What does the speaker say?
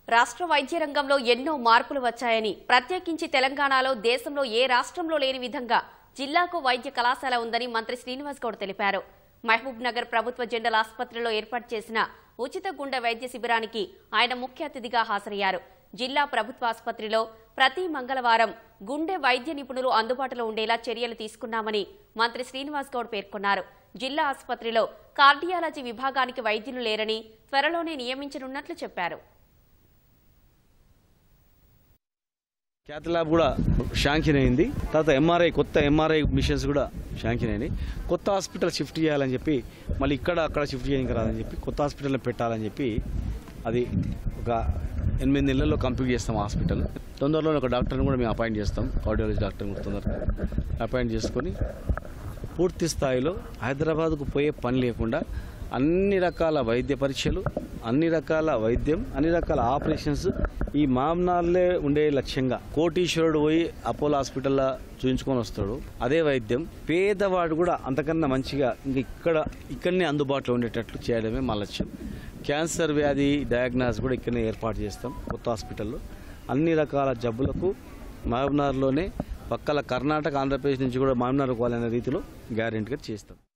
రాష్ట్ర వైద్య రంగంలో ఎన్నో మార్పులు వచ్చాయని ప్రత్యేకించి తెలంగాణలో దేశంలో ఏ రాష్ట్రంలో లేని విధంగా జిల్లాకు వైద్య కళాశాల ఉందని మంత్రి శ్రీనివాస్ గౌడ్ తెలిపారు మహబూబ్ నగర్ ప్రభుత్వ జనరల్ ఆసుపత్రిలో ఏర్పాటు చేసిన ఉచిత గుండె వైద్య శిబిరానికి ఆయన ముఖ్య అతిథిగా హాజరయ్యారు జిల్లా ప్రభుత్వ ఆసుపత్రిలో ప్రతి మంగళవారం గుండె వైద్య నిపుణులు అందుబాటులో ఉండేలా చర్యలు తీసుకున్నామని మంత్రి శ్రీనివాస్ గౌడ్ పేర్కొన్నారు జిల్లా ఆసుపత్రిలో కార్డియాలజీ విభాగానికి వైద్యులు లేరని త్వరలోనే నియమించనున్నట్లు చెప్పారు క్యాత్ ల్యాబ్ కూడా శాంక్షన్ అయింది తర్వాత ఎంఆర్ఐ కొత్త ఎంఆర్ఐ మిషన్స్ కూడా శాంక్షన్ అయినాయి కొత్త హాస్పిటల్ షిఫ్ట్ చేయాలని చెప్పి మళ్ళీ ఇక్కడ అక్కడ షిఫ్ట్ చేయడానికి రాదని చెప్పి కొత్త హాస్పిటల్లో పెట్టాలని చెప్పి అది ఒక ఎనిమిది నెలల్లో కంప్లీట్ చేస్తాం హాస్పిటల్ తొందరలో ఒక డాక్టర్ని కూడా మేము అపాయింట్ చేస్తాం కార్డియాలజీ డాక్టర్ని కూడా తొందరగా అపాయింట్ చేసుకొని పూర్తి స్థాయిలో హైదరాబాద్కు పోయే పని లేకుండా అన్ని రకాల వైద్య పరీక్షలు అన్ని రకాల వైద్యం అన్ని రకాల ఆపరేషన్స్ ఈ మామ్నార్లే ఉండే లక్ష్యంగా కోటీశ్వరుడు పోయి అపోలో హాస్పిటల్లో చూయించుకొని వస్తాడు అదే వైద్యం పేదవాడు కూడా అంతకన్నా మంచిగా ఇంక ఇక్కడ ఇక్కడనే అందుబాటులో ఉండేటట్లు చేయడమే మా లక్ష్యం క్యాన్సర్ వ్యాధి డయాగ్నాస్ కూడా ఇక్కడనే ఏర్పాటు చేస్తాం కొత్త హాస్పిటల్లో అన్ని రకాల జబ్బులకు మహబూబ్నగర్లోనే పక్కల కర్ణాటక ఆంధ్రప్రదేశ్ నుంచి కూడా మహబూబ్నగర్ పోవాలనే రీతిలో గ్యారెంటీగా చేస్తాం